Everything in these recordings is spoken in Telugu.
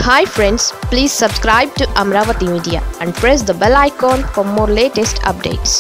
hi friends please subscribe to Amaravati media and press the bell icon for more latest updates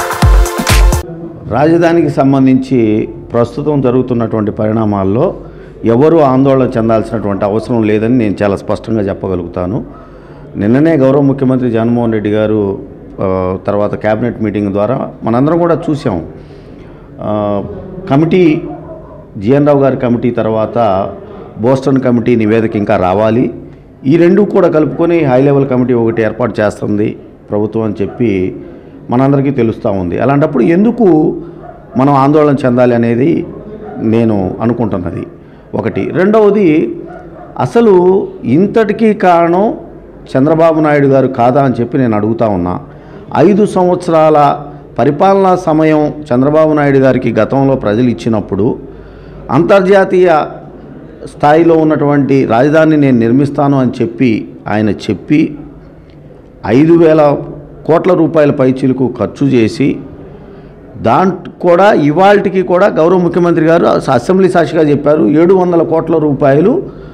రాజధానికి సంబంధించి ప్రస్తుతం జరుగుతున్నటువంటి పరిణామాల్లో ఎవరు ఆందోళన చెందాల్సినటువంటి అవసరం లేదని నేను చాలా స్పష్టంగా చెప్పగలుగుతాను నిన్ననే గౌరవ ముఖ్యమంత్రి జగన్మోహన్ రెడ్డి గారు ఆ, తర్వాత క్యాబినెట్ మీటింగ్ ద్వారా మనందరం కూడా చూసాం ఆ, కమిటీ జిఎన్ రావు గారి కమిటీ తర్వాత బోస్టన్ కమిటీ నివేదిక ఇంకా రావాలి ఈ రెండు కూడా కలుపుకొని హై లెవెల్ కమిటీ ఒకటి ఏర్పాటు చేస్తుంది ప్రభుత్వం అని చెప్పి మనందరికీ తెలుస్తూ ఉంది అలాంటప్పుడు ఎందుకు మనం ఆందోళన చెందాలి అనేది నేను అనుకుంటున్నది ఒకటి రెండవది అసలు ఇంతటికీ కారణం చంద్రబాబు నాయుడు గారు కాదా అని చెప్పి నేను అడుగుతా ఉన్నా ఐదు సంవత్సరాల పరిపాలనా సమయం చంద్రబాబు నాయుడు గారికి గతంలో ప్రజలు ఇచ్చినప్పుడు అంతర్జాతీయ స్థాయిలో ఉన్నటువంటి రాజధానిని నేను నిర్మిస్తాను అని చెప్పి ఆయన చెప్పి ఐదు వేల కోట్ల రూపాయల పైచీలకు ఖర్చు చేసి దాంట్ కూడా ఇవాళకి కూడా గౌరవ ముఖ్యమంత్రి గారు అసెంబ్లీ సాక్షిగా చెప్పారు ఏడు వందల కోట్ల రూపాయలు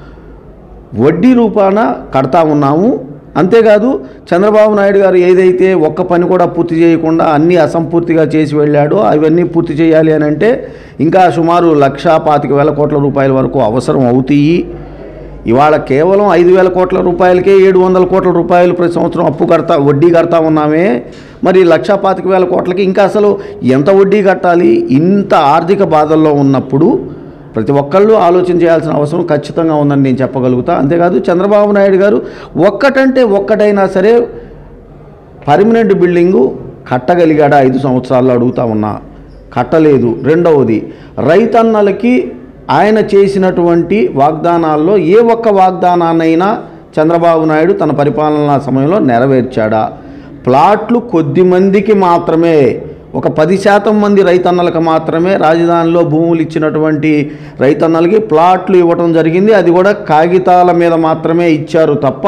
వడ్డీ రూపాన కడతా ఉన్నాము అంతేకాదు చంద్రబాబు నాయుడు గారు ఏదైతే ఒక్క పని కూడా పూర్తి చేయకుండా అన్నీ అసంపూర్తిగా చేసి వెళ్ళాడో అవన్నీ పూర్తి చేయాలి అని అంటే ఇంకా సుమారు లక్ష పాతిక వేల కోట్ల రూపాయల వరకు అవసరం అవుతాయి ఇవాళ కేవలం ఐదు వేల కోట్ల రూపాయలకే ఏడు వందల కోట్ల రూపాయలు ప్రతి సంవత్సరం అప్పు కడతా వడ్డీ కడతా ఉన్నామే మరి లక్ష పాతిక వేల కోట్లకి ఇంకా అసలు ఎంత వడ్డీ కట్టాలి ఇంత ఆర్థిక బాధల్లో ఉన్నప్పుడు ప్రతి ఒక్కళ్ళు ఆలోచన చేయాల్సిన అవసరం ఖచ్చితంగా ఉందని నేను చెప్పగలుగుతా అంతేకాదు చంద్రబాబు నాయుడు గారు ఒక్కటంటే ఒక్కటైనా సరే పర్మనెంట్ బిల్డింగు కట్టగలిగాడా ఐదు సంవత్సరాల్లో అడుగుతా ఉన్నా కట్టలేదు రెండవది రైతన్నలకి ఆయన చేసినటువంటి వాగ్దానాల్లో ఏ ఒక్క వాగ్దానాన్నైనా చంద్రబాబు నాయుడు తన పరిపాలనా సమయంలో నెరవేర్చాడా ప్లాట్లు కొద్ది మందికి మాత్రమే ఒక పది శాతం మంది రైతన్నలకు మాత్రమే రాజధానిలో భూములు ఇచ్చినటువంటి రైతన్నలకి ప్లాట్లు ఇవ్వటం జరిగింది అది కూడా కాగితాల మీద మాత్రమే ఇచ్చారు తప్ప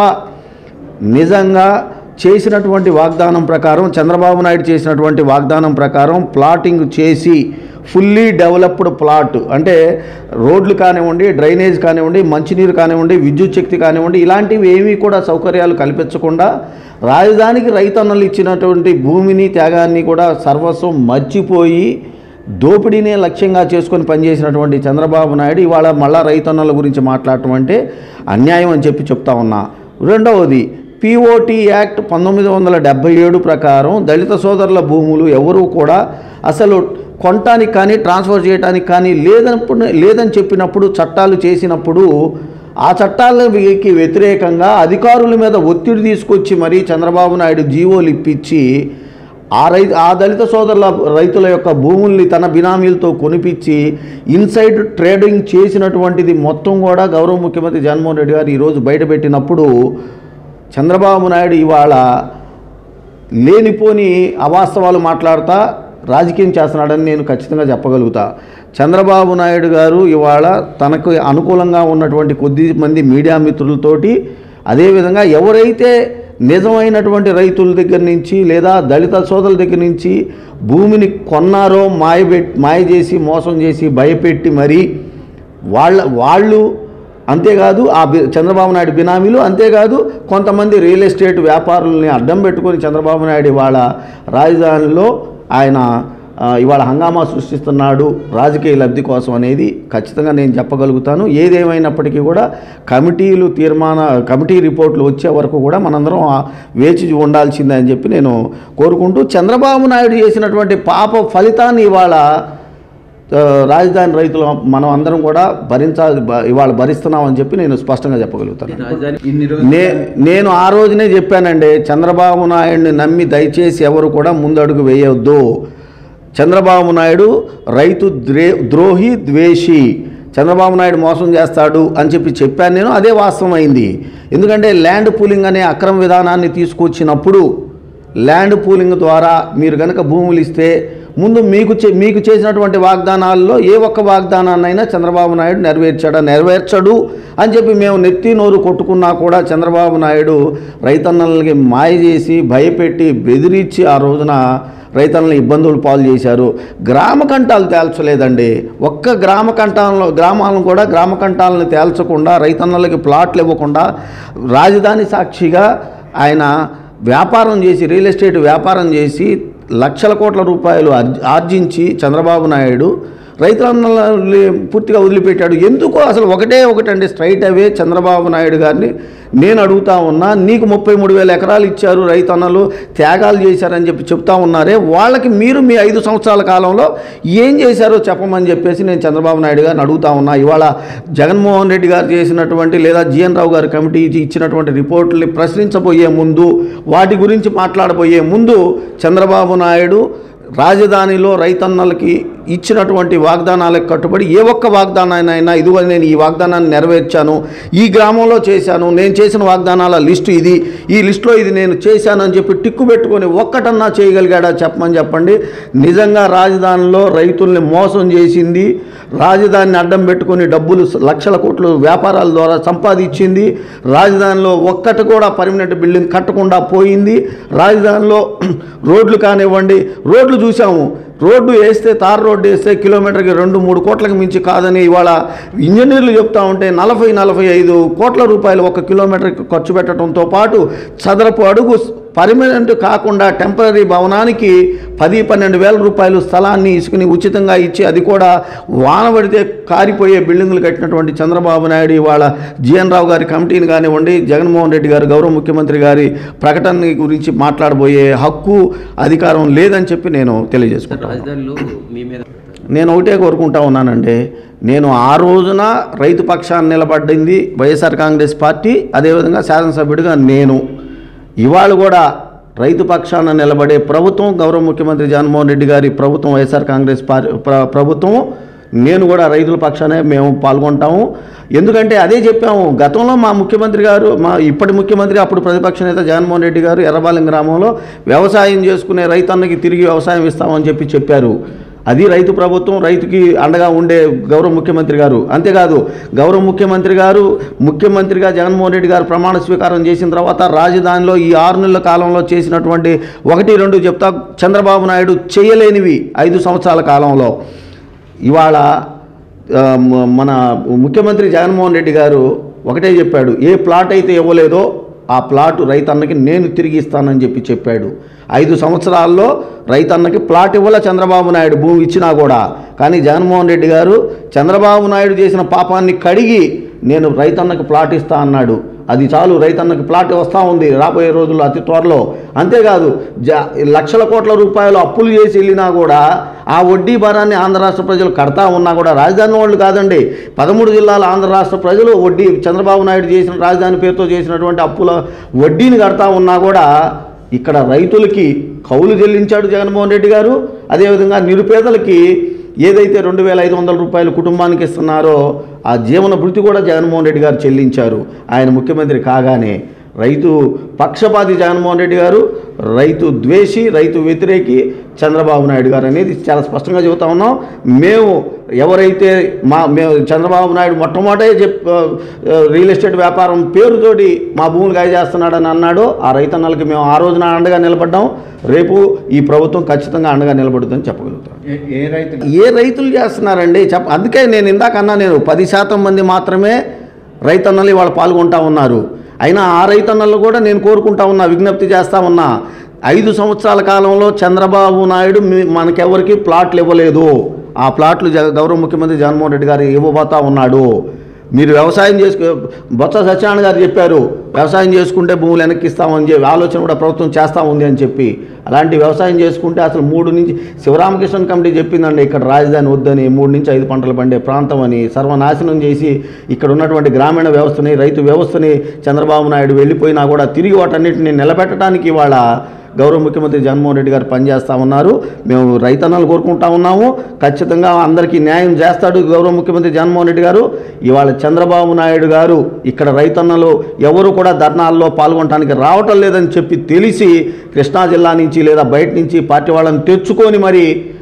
నిజంగా చేసినటువంటి వాగ్దానం ప్రకారం చంద్రబాబు నాయుడు చేసినటువంటి వాగ్దానం ప్రకారం ప్లాటింగ్ చేసి ఫుల్లీ డెవలప్డ్ ప్లాట్ అంటే రోడ్లు కానివ్వండి డ్రైనేజ్ కానివ్వండి మంచినీరు కానివ్వండి విద్యుత్ శక్తి కానివ్వండి ఇలాంటివి ఏమీ కూడా సౌకర్యాలు కల్పించకుండా రాజధానికి రైతన్నలు ఇచ్చినటువంటి భూమిని త్యాగాన్ని కూడా సర్వస్వం మర్చిపోయి దోపిడీనే లక్ష్యంగా చేసుకొని పనిచేసినటువంటి చంద్రబాబు నాయుడు ఇవాళ మళ్ళా రైతన్నల గురించి మాట్లాడటం అంటే అన్యాయం అని చెప్పి చెప్తా ఉన్నా రెండవది పిఓటి యాక్ట్ పంతొమ్మిది వందల డెబ్బై ఏడు ప్రకారం దళిత సోదరుల భూములు ఎవరూ కూడా అసలు కొనటానికి కానీ ట్రాన్స్ఫర్ చేయడానికి కానీ లేదప్పుడు లేదని చెప్పినప్పుడు చట్టాలు చేసినప్పుడు ఆ చట్టాలకి వ్యతిరేకంగా అధికారుల మీద ఒత్తిడి తీసుకొచ్చి మరీ చంద్రబాబు నాయుడు జీవోలు ఇప్పించి ఆ రై ఆ దళిత సోదరుల రైతుల యొక్క భూముల్ని తన బినామీలతో కొనిపించి ఇన్సైడ్ ట్రేడింగ్ చేసినటువంటిది మొత్తం కూడా గౌరవ ముఖ్యమంత్రి జగన్మోహన్ రెడ్డి గారు ఈరోజు బయటపెట్టినప్పుడు చంద్రబాబు నాయుడు ఇవాళ లేనిపోని అవాస్తవాలు మాట్లాడుతా రాజకీయం చేస్తున్నాడని నేను ఖచ్చితంగా చెప్పగలుగుతా చంద్రబాబు నాయుడు గారు ఇవాళ తనకు అనుకూలంగా ఉన్నటువంటి కొద్ది మంది మీడియా మిత్రులతోటి అదేవిధంగా ఎవరైతే నిజమైనటువంటి రైతుల దగ్గర నుంచి లేదా దళిత సోదరుల దగ్గర నుంచి భూమిని కొన్నారో మాయబెట్ మాయ చేసి మోసం చేసి భయపెట్టి మరీ వాళ్ళ వాళ్ళు అంతేకాదు ఆ బి చంద్రబాబు నాయుడు బినామీలు అంతేకాదు కొంతమంది రియల్ ఎస్టేట్ వ్యాపారుల్ని అడ్డం పెట్టుకొని చంద్రబాబు నాయుడు ఇవాళ రాజధానిలో ఆయన ఆ, ఇవాళ హంగామా సృష్టిస్తున్నాడు రాజకీయ లబ్ధి కోసం అనేది ఖచ్చితంగా నేను చెప్పగలుగుతాను ఏదేమైనప్పటికీ కూడా కమిటీలు తీర్మాన కమిటీ రిపోర్ట్లు వచ్చే వరకు కూడా మనందరం ఆ వేచి ఉండాల్సిందే అని చెప్పి నేను కోరుకుంటూ చంద్రబాబు నాయుడు చేసినటువంటి పాప ఫలితాన్ని ఇవాళ ఆ, రాజధాని రైతులు మనం అందరం కూడా భరించాలి బ- ఇవాళ భరిస్తున్నామని చెప్పి నేను స్పష్టంగా చెప్పగలుగుతాను రాజధాని ఇన్ని రోజులు నే నేను ఆ రోజునే చెప్పానండి చంద్రబాబు నాయుడిని నమ్మి దయచేసి ఎవరు కూడా ముందడుగు వేయొద్దు చంద్రబాబు నాయుడు రైతు ద్రే ద్రోహి ద్వేషి చంద్రబాబు నాయుడు మోసం చేస్తాడు అని చెప్పి చెప్పాను నేను అదే వాస్తవమైంది ఎందుకంటే ల్యాండ్ పూలింగ్ అనే అక్రమ విధానాన్ని తీసుకొచ్చినప్పుడు ల్యాండ్ పూలింగ్ ద్వారా మీరు కనుక భూములు ఇస్తే ముందు మీకు చే మీకు చేసినటువంటి వాగ్దానాల్లో ఏ ఒక్క వాగ్దానాన్నైనా చంద్రబాబు నాయుడు నెరవేర్చాడా నెరవేర్చడు అని చెప్పి మేము నెత్తి నోరు కొట్టుకున్నా కూడా చంద్రబాబు నాయుడు రైతన్నలకి మాయ చేసి భయపెట్టి బెదిరించి ఆ రోజున రైతులను ఇబ్బందులు పాలు చేశారు గ్రామ కంటాలు తేల్చలేదండి ఒక్క గ్రామ కంటాలలో గ్రామాలను కూడా గ్రామ కంటాలను తేల్చకుండా రైతన్నలకి ప్లాట్లు ఇవ్వకుండా రాజధాని సాక్షిగా ఆయన వ్యాపారం చేసి రియల్ ఎస్టేట్ వ్యాపారం చేసి లక్షల కోట్ల రూపాయలు ఆర్జ- ఆర్జించి చంద్రబాబు నాయుడు రైతులందరినీ పూర్తిగా వదిలిపెట్టాడు ఎందుకో అసలు ఒకటే ఒకటండి స్ట్రైట్ అవే చంద్రబాబు నాయుడు గారిని నేను అడుగుతా ఉన్నా నీకు ముప్పై మూడు వేల ఎకరాలు ఇచ్చారు రైతన్నలు త్యాగాలు చేశారని చెప్పి చెప్తా ఉన్నారే వాళ్ళకి మీరు మీ ఐదు సంవత్సరాల కాలంలో ఏం చేశారో చెప్పమని చెప్పేసి నేను చంద్రబాబు నాయుడు గారిని అడుగుతా ఉన్నా ఇవాళ జగన్మోహన్ రెడ్డి గారు చేసినటువంటి లేదా జిఎన్ రావు గారి కమిటీ ఇచ్చినటువంటి రిపోర్టుల్ని ప్రశ్నించబోయే ముందు వాటి గురించి మాట్లాడబోయే ముందు చంద్రబాబు నాయుడు రాజధానిలో రైతన్నలకి ఇచ్చినటువంటి వాగ్దానాలకు కట్టుబడి ఏ ఒక్క వాగ్దానాన్నైనా ఇదిగో నేను ఈ వాగ్దానాన్ని నెరవేర్చాను ఈ గ్రామంలో చేశాను నేను చేసిన వాగ్దానాల లిస్టు ఇది ఈ లిస్టులో ఇది నేను చేశాను అని చెప్పి టిక్కు పెట్టుకొని ఒక్కటన్నా చేయగలిగాడా చెప్పమని చెప్పండి నిజంగా రాజధానిలో రైతుల్ని మోసం చేసింది రాజధానిని అడ్డం పెట్టుకొని డబ్బులు లక్షల కోట్లు వ్యాపారాల ద్వారా సంపాదించింది రాజధానిలో ఒక్కటి కూడా పర్మనెంట్ బిల్డింగ్ కట్టకుండా పోయింది రాజధానిలో రోడ్లు కానివ్వండి రోడ్లు చూసాము రోడ్డు వేస్తే తార్ రోడ్డు వేస్తే కిలోమీటర్కి రెండు మూడు కోట్లకు మించి కాదని ఇవాళ ఇంజనీర్లు చెప్తా ఉంటే నలభై నలభై ఐదు కోట్ల రూపాయలు ఒక కిలోమీటర్కి ఖర్చు పెట్టడంతో పాటు చదరపు అడుగు పర్మనెంట్ కాకుండా టెంపరీ భవనానికి పది పన్నెండు వేల రూపాయలు స్థలాన్ని ఇసుకుని ఉచితంగా ఇచ్చి అది కూడా వాన పడితే కారిపోయే బిల్డింగులు కట్టినటువంటి చంద్రబాబు నాయుడు ఇవాళ జిఎన్ రావు గారి కమిటీని కానివ్వండి జగన్మోహన్ రెడ్డి గారు గౌరవ ముఖ్యమంత్రి గారి ప్రకటన గురించి మాట్లాడబోయే హక్కు అధికారం లేదని చెప్పి నేను తెలియజేసుకుంటాను రాజధానిలో మీ మీద నేను ఒకటే కోరుకుంటా ఉన్నానండి నేను ఆ రోజున రైతు పక్షాన్ని నిలబడింది వైఎస్ఆర్ కాంగ్రెస్ పార్టీ అదేవిధంగా శాసనసభ్యుడిగా నేను ఇవాళ కూడా రైతు పక్షాన నిలబడే ప్రభుత్వం గౌరవ ముఖ్యమంత్రి జగన్మోహన్ రెడ్డి గారి ప్రభుత్వం వైఎస్ఆర్ కాంగ్రెస్ పార్టీ ప్ర- ప్రభుత్వం నేను కూడా రైతుల పక్షానే మేము పాల్గొంటాము ఎందుకంటే అదే చెప్పాము గతంలో మా ముఖ్యమంత్రి గారు మా ఇప్పటి ముఖ్యమంత్రి అప్పుడు ప్రతిపక్ష నేత జగన్మోహన్ రెడ్డి గారు ఎర్రబాలెం గ్రామంలో వ్యవసాయం చేసుకునే రైతన్నకి తిరిగి వ్యవసాయం ఇస్తామని చెప్పి చెప్పారు అది రైతు ప్రభుత్వం రైతుకి అండగా ఉండే గౌరవ ముఖ్యమంత్రి గారు అంతేకాదు గౌరవ ముఖ్యమంత్రి గారు ముఖ్యమంత్రిగా జగన్మోహన్ రెడ్డి గారు ప్రమాణ స్వీకారం చేసిన తర్వాత రాజధానిలో ఈ ఆరు నెలల కాలంలో చేసినటువంటి ఒకటి రెండు చెప్తా చంద్రబాబు నాయుడు చేయలేనివి ఐదు సంవత్సరాల కాలంలో ఇవాళ ఆ, మ- మన ముఖ్యమంత్రి జగన్మోహన్ రెడ్డి గారు ఒకటే చెప్పాడు ఏ ప్లాట్ అయితే ఇవ్వలేదో ఆ ప్లాట్ రైతన్నకి నేను తిరిగి ఇస్తానని చెప్పి చెప్పాడు ఐదు సంవత్సరాల్లో రైతన్నకి ప్లాట్ ఇవ్వలే చంద్రబాబు నాయుడు భూమి ఇచ్చినా కూడా కానీ జగన్మోహన్ రెడ్డి గారు చంద్రబాబు నాయుడు చేసిన పాపాన్ని కడిగి నేను రైతన్నకి ప్లాట్ ఇస్తా అన్నాడు అది చాలు రైతన్నకి ప్లాట్ వస్తూ ఉంది రాబోయే రోజుల్లో అతి త్వరలో అంతేకాదు జ లక్షల కోట్ల రూపాయలు అప్పులు చేసి వెళ్ళినా కూడా ఆ వడ్డీ భారాన్ని ఆంధ్ర రాష్ట్ర ప్రజలు కడతా ఉన్నా కూడా రాజధాని వాళ్ళు కాదండి పదమూడు జిల్లాల ఆంధ్ర రాష్ట్ర ప్రజలు వడ్డీ చంద్రబాబు నాయుడు చేసిన రాజధాని పేరుతో చేసినటువంటి అప్పుల వడ్డీని కడతా ఉన్నా కూడా ఇక్కడ రైతులకి కౌలు చెల్లించాడు జగన్మోహన్ రెడ్డి గారు అదేవిధంగా నిరుపేదలకి ఏదైతే రెండు వేల ఐదు వందల రూపాయలు కుటుంబానికి ఇస్తున్నారో ఆ జీవన భృతి కూడా జగన్మోహన్ రెడ్డి గారు చెల్లించారు ఆయన ముఖ్యమంత్రి కాగానే రైతు పక్షపాతి జగన్మోహన్ రెడ్డి గారు రైతు ద్వేషి రైతు వ్యతిరేకి చంద్రబాబు నాయుడు గారు అనేది చాలా స్పష్టంగా చెబుతా ఉన్నాం మేము ఎవరైతే మా మేము చంద్రబాబు నాయుడు మొట్టమొదటే చెప్ ఆ, రియల్ ఎస్టేట్ వ్యాపారం పేరుతోటి మా భూములు గాయ చేస్తున్నాడని అన్నాడో ఆ రైతన్నలకి మేము ఆ రోజున అండగా నిలబడ్డాం రేపు ఈ ప్రభుత్వం ఖచ్చితంగా అండగా నిలబడుతుందని చెప్పగలుగుతాం ఏ- ఏ రైతు ఏ రైతులు చేస్తున్నారండి చెప్ప అందుకే నేను ఇందాక అన్నా నేను పది శాతం మంది మాత్రమే రైతన్నలు ఇవాళ పాల్గొంటా ఉన్నారు అయినా ఆ రైతన్నలు కూడా నేను కోరుకుంటా ఉన్నా విజ్ఞప్తి చేస్తా ఉన్నా ఐదు సంవత్సరాల కాలంలో చంద్రబాబు నాయుడు మీ- మనకెవరికి ప్లాట్లు ఇవ్వలేదు ఆ ప్లాట్లు జగ గౌరవ ముఖ్యమంత్రి జగన్మోహన్ రెడ్డి గారు ఇవ్వబోతా ఉన్నాడు మీరు వ్యవసాయం చేసుకు బొత్స సత్యనారాయణ గారు చెప్పారు వ్యవసాయం చేసుకుంటే భూములు వెనక్కి ఇస్తామని చెప్పి ఆలోచన కూడా ప్రభుత్వం చేస్తూ ఉంది అని చెప్పి అలాంటి వ్యవసాయం చేసుకుంటే అసలు మూడు నుంచి శివరామకృష్ణ కమిటీ చెప్పిందండి ఇక్కడ రాజధాని వద్దని మూడు నుంచి ఐదు పంటలు పండే ప్రాంతం అని సర్వనాశనం చేసి ఇక్కడ ఉన్నటువంటి గ్రామీణ వ్యవస్థని రైతు వ్యవస్థని చంద్రబాబు నాయుడు వెళ్ళిపోయినా కూడా తిరిగి వాటన్నిటిని నిలబెట్టడానికి ఇవాళ గౌరవ ముఖ్యమంత్రి జగన్మోహన్ రెడ్డి గారు పనిచేస్తూ ఉన్నారు మేము రైతన్నలు కోరుకుంటా ఉన్నాము ఖచ్చితంగా అందరికీ న్యాయం చేస్తాడు గౌరవ ముఖ్యమంత్రి జగన్మోహన్ రెడ్డి గారు ఇవాళ చంద్రబాబు నాయుడు గారు ఇక్కడ రైతన్నలు ఎవరు కూడా ధర్నాల్లో పాల్గొనడానికి రావటం లేదని చెప్పి తెలిసి కృష్ణా జిల్లా నుంచి లేదా బయట నుంచి పార్టీ వాళ్ళని తెచ్చుకొని మరి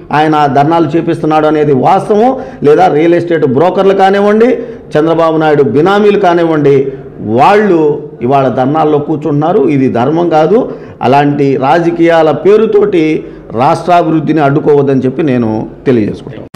ఆయన ధర్నాలు చేపిస్తున్నాడు అనేది వాస్తవం లేదా రియల్ ఎస్టేట్ బ్రోకర్లు కానివ్వండి చంద్రబాబు నాయుడు బినామీలు కానివ్వండి వాళ్ళు ఇవాళ ధర్నాల్లో కూర్చుంటున్నారు ఇది ధర్మం కాదు అలాంటి రాజకీయాల పేరుతోటి రాష్ట్రాభివృద్ధిని అడ్డుకోవద్దని చెప్పి నేను తెలియజేసుకుంటాను